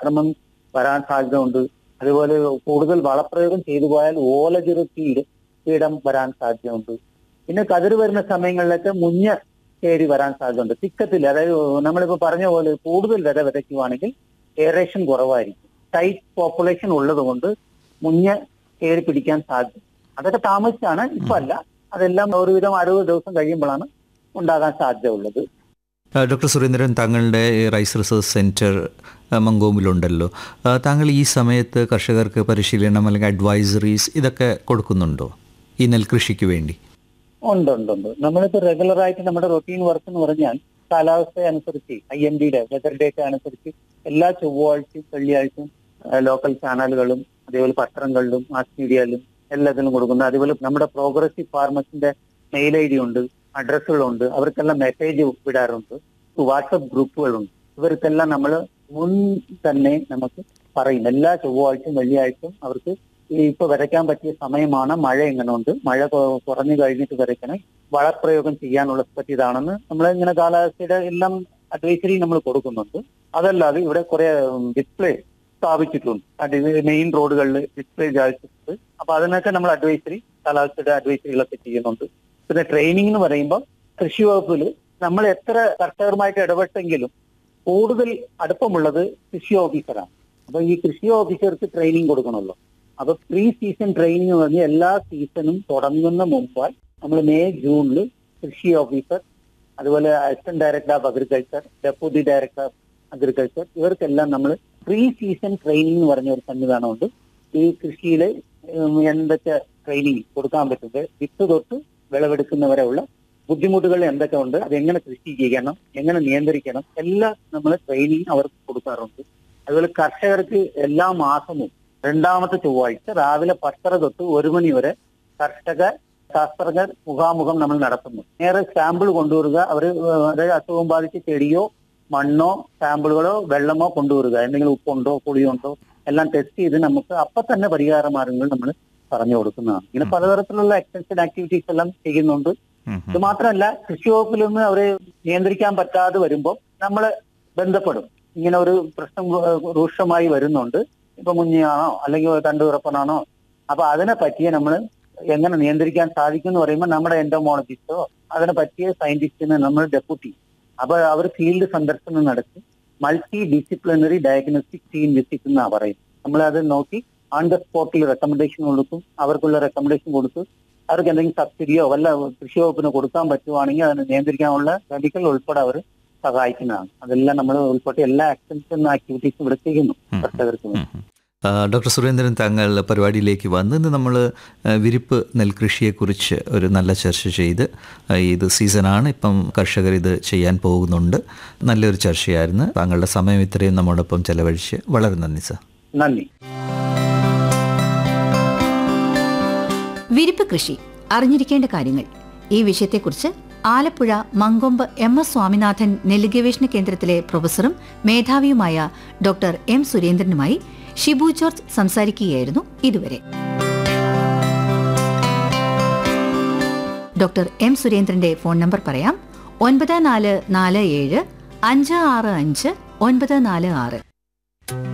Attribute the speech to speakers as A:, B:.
A: ആക്രമണം വരാൻ സാധ്യതയുണ്ട് അതുപോലെ കൂടുതൽ വളപ്രയോഗം ചെയ്തു പോയാൽ ഓലചിറു കീട് കീടം വരാൻ സാധ്യതയുണ്ട് പിന്നെ കതിർ വരുന്ന സമയങ്ങളിലൊക്കെ മുഞ്ഞ കയറി വരാൻ സാധ്യതയുണ്ട് തിക്കത്തിൽ അതായത് നമ്മളിപ്പോ പറഞ്ഞ പോലെ കൂടുതൽ വിത വിതയ്ക്കുവാണെങ്കിൽ എയറേഷൻ കുറവായിരിക്കും ടൈറ്റ് പോപ്പുലേഷൻ ഉള്ളത് കൊണ്ട് മുഞ്ഞ കയറി പിടിക്കാൻ സാധ്യത അതൊക്കെ താമസിച്ചാണ് ഇപ്പൊ അല്ല അതെല്ലാം ഒരുവിധം അറുപത് ദിവസം കഴിയുമ്പോഴാണ് ഉണ്ടാകാൻ സാധ്യത ഉള്ളത്
B: ആ, ഡോക്ടർ സുരേന്ദ്രൻ താങ്കളുടെ ഈ റൈസ് റിസർച്ച് സെൻറ്റർ ആ, മങ്കോമിലുണ്ടല്ലോ ആ, താങ്കൾ ഈ സമയത്ത് കർഷകർക്ക് പരിശീലനം അല്ലെങ്കിൽ അഡ്വൈസറീസ് ഇതൊക്കെ കൊടുക്കുന്നുണ്ടോ ഈ നെൽകൃഷിക്ക് വേണ്ടി
A: ഉണ്ട് ഉണ്ട് ഉണ്ട് നമ്മളിപ്പോ റെഗുലർ ആയിട്ട് നമ്മുടെ റൊട്ടീൻ വർക്ക് എന്ന് പറഞ്ഞാൽ കാലാവസ്ഥ അനുസരിച്ച് ഐ എം ഡിയുടെ വെതർ ഡേറ്റ അനുസരിച്ച് എല്ലാ ചൊവ്വാഴ്ചയും വെള്ളിയാഴ്ചയും ലോക്കൽ ചാനലുകളും അതേപോലെ പത്രങ്ങളിലും മാസ് മീഡിയയിലും എല്ലാത്തിലും കൊടുക്കുന്നു അതുപോലെ നമ്മുടെ പ്രോഗ്രസീവ് ഫാർമസിന്റെ മെയിൽ ഐ ഡി ഉണ്ട് അഡ്രസ്സുകളുണ്ട് അവർക്കെല്ലാം മെസ്സേജ് വിടാറുണ്ട് വാട്സപ്പ് ഗ്രൂപ്പുകളുണ്ട് ഇവർക്കെല്ലാം നമ്മൾ മുൻ തന്നെ നമുക്ക് പറയും എല്ലാ ചൊവ്വാഴ്ചയും വെള്ളിയാഴ്ചയും അവർക്ക് ഈ ഇപ്പൊ വിതയ്ക്കാൻ പറ്റിയ സമയമാണ് മഴ എങ്ങനെയുണ്ട് മഴ കൊ- കുറഞ്ഞു കഴിഞ്ഞിട്ട് വിതയ്ക്കണം വളപ്രയോഗം ചെയ്യാനുള്ള പറ്റിയതാണെന്ന് നമ്മൾ ഇങ്ങനെ കാലാവസ്ഥയുടെ എല്ലാം അഡ്വൈസറി നമ്മൾ കൊടുക്കുന്നുണ്ട് അതല്ലാതെ ഇവിടെ കുറെ ഡിസ്പ്ലേ സ്ഥാപിച്ചിട്ടുണ്ട് അത് മെയിൻ റോഡുകളിൽ ഡിസ്പ്ലേ ചാലിച്ചിട്ടുണ്ട് അപ്പൊ അതിനൊക്കെ നമ്മൾ അഡ്വൈസറി കാലാവസ്ഥയുടെ അഡ്വൈസറികളൊക്കെ ചെയ്യുന്നുണ്ട് പിന്നെ ട്രെയിനിങ് എന്ന് പറയുമ്പോൾ കൃഷി വകുപ്പിൽ നമ്മൾ എത്ര കർഷകരുമായിട്ട് ഇടപെട്ടെങ്കിലും കൂടുതൽ അടുപ്പമുള്ളത് കൃഷി ഓഫീസറാണ് അപ്പൊ ഈ കൃഷി ഓഫീസർക്ക് ട്രെയിനിങ് കൊടുക്കണമല്ലോ അപ്പൊ പ്രീ സീസൺ ട്രെയിനിങ് എന്ന് പറഞ്ഞാൽ എല്ലാ സീസണും തുടങ്ങുന്ന മുമ്പായി നമ്മൾ മെയ് ജൂണിൽ കൃഷി ഓഫീസർ അതുപോലെ assistant director of agriculture deputy director of agriculture ഇവർക്കെല്ലാം നമ്മൾ പ്രീ സീസൺ ട്രെയിനിങ് എന്ന് പറഞ്ഞ ഒരു സംവിധാനമുണ്ട് ഈ കൃഷിയിലെ ഉം, എന്തൊക്കെ ട്രെയിനിങ് കൊടുക്കാൻ പറ്റുന്നത് വിത്ത് തൊട്ട് വിളവെടുക്കുന്നവരെയുള്ള ബുദ്ധിമുട്ടുകൾ എന്തൊക്കെ ഉണ്ട് അതെങ്ങനെ കൃഷി ചെയ്യണം എങ്ങനെ നിയന്ത്രിക്കണം എല്ലാം നമ്മൾ ട്രെയിനിങ് അവർക്ക് കൊടുക്കാറുണ്ട് അതുപോലെ കർഷകർക്ക് എല്ലാ മാസവും രണ്ടാമത്തെ ചൊവ്വാഴ്ച രാവിലെ പത്തര തൊട്ട് ഒരു മണി വരെ കർഷക ശാസ്ത്രജ്ഞർ മുഖാമുഖം നമ്മൾ നടത്തുന്നു നേരെ സാമ്പിൾ കൊണ്ടുവരിക അവർ അതായത് അസുഖം ബാധിച്ച ചെടിയോ മണ്ണോ സാമ്പിളുകളോ വെള്ളമോ കൊണ്ടുവരിക എന്തെങ്കിലും ഉപ്പുണ്ടോ പുളിയുണ്ടോ എല്ലാം ടെസ്റ്റ് ചെയ്ത് നമുക്ക് അപ്പൊ തന്നെ പരിഹാര മാർഗങ്ങൾ നമ്മൾ പറഞ്ഞു കൊടുക്കുന്നതാണ് ഇങ്ങനെ പലതരത്തിലുള്ള എക്സ്റ്റൻഷൻ ആക്ടിവിറ്റീസ് എല്ലാം ചെയ്യുന്നുണ്ട്
B: ഉം,
A: ഇത്
B: ഉം.
A: മാത്രമല്ല കൃഷി വകുപ്പിൽ നിന്ന് അവരെ നിയന്ത്രിക്കാൻ പറ്റാതെ വരുമ്പോൾ നമ്മൾ ബന്ധപ്പെടും ഇങ്ങനെ ഒരു പ്രശ്നം ഏഹ്, രൂക്ഷമായി വരുന്നുണ്ട് ഇപ്പൊ മുഞ്ഞിയാണോ അല്ലെങ്കിൽ തണ്ടുറപ്പനാണോ അപ്പൊ അതിനെ പറ്റിയ നമ്മൾ എങ്ങനെ നിയന്ത്രിക്കാൻ സാധിക്കും എന്ന് പറയുമ്പോൾ നമ്മുടെ എൻഡോമോളജിസ്റ്റോ അതിനെ പറ്റിയ സയന്റിസ്റ്റിനെ നമ്മൾ ഡെപ്യൂട്ടി അപ്പൊ അവർ ഫീൽഡ് സന്ദർശനം നടത്തി multi disciplinary diagnostic team visit എന്നാ പറയും നമ്മൾ അത് നോക്കി ഓൺ ദ സ്പോട്ടിൽ റെക്കമെൻഡേഷൻ കൊടുക്കും അവർക്കുള്ള റെക്കമെൻഡേഷൻ കൊടുത്ത് അവർക്ക് എന്തെങ്കിലും സബ്സിഡിയോ വല്ല കൃഷി വകുപ്പിന് കൊടുക്കാൻ പറ്റുവാണെങ്കിൽ അതിനെ നിയന്ത്രിക്കാനുള്ള മെഡിക്കൽ ഉൾപ്പെടെ അവർ സഹായിക്കുന്നതാണ് അതെല്ലാം നമ്മൾ ഉൾപ്പെടെ എല്ലാ എക്സ്റ്റൻഷൻ ആക്ടിവിറ്റീസും ഇവിടെ ചെയ്യുന്നു
B: ഉം.
A: കർഷകർക്ക് വേണ്ടി
B: ഉം. ആ, ഡോക്ടർ സുരേന്ദ്രൻ താങ്കൾ പരിപാടിയിലേക്ക് വന്ന് ഇന്ന് നമ്മൾ വിരിപ്പ് നെൽകൃഷിയെക്കുറിച്ച് ഒരു നല്ല ചർച്ച ചെയ്ത് ആ, ഇത് സീസണാണ് ഇപ്പം കർഷകർ ഇത് ചെയ്യാൻ പോകുന്നുണ്ട് നല്ലൊരു ചർച്ചയായിരുന്നു താങ്കളുടെ സമയം ഇത്രയും നമ്മോടൊപ്പം ചെലവഴിച്ച് വളരെ നന്ദി സർ
A: നന്ദി
C: വിരിപ്പ് കൃഷി അറിഞ്ഞിരിക്കേണ്ട കാര്യങ്ങൾ ഈ വിഷയത്തെക്കുറിച്ച് ആലപ്പുഴ മങ്കൊമ്പ് എം എസ് സ്വാമിനാഥൻ നെല്ല് ഗവേഷണ കേന്ദ്രത്തിലെ പ്രൊഫസറും മേധാവിയുമായ ഡോക്ടർ എം സുരേന്ദ്രനുമായി ഷിബു ജോർജ് സംസാരിക്കുകയായിരുന്നു ഇതുവരെ ഡോക്ടർ എം സുരേന്ദ്രന്റെ ഫോൺ നമ്പർ പറയാം ഒൻപത് നാല് നാല് ഏഴ് അഞ്ച് ആറ് അഞ്ച് ഒൻപത് നാല് ആറ്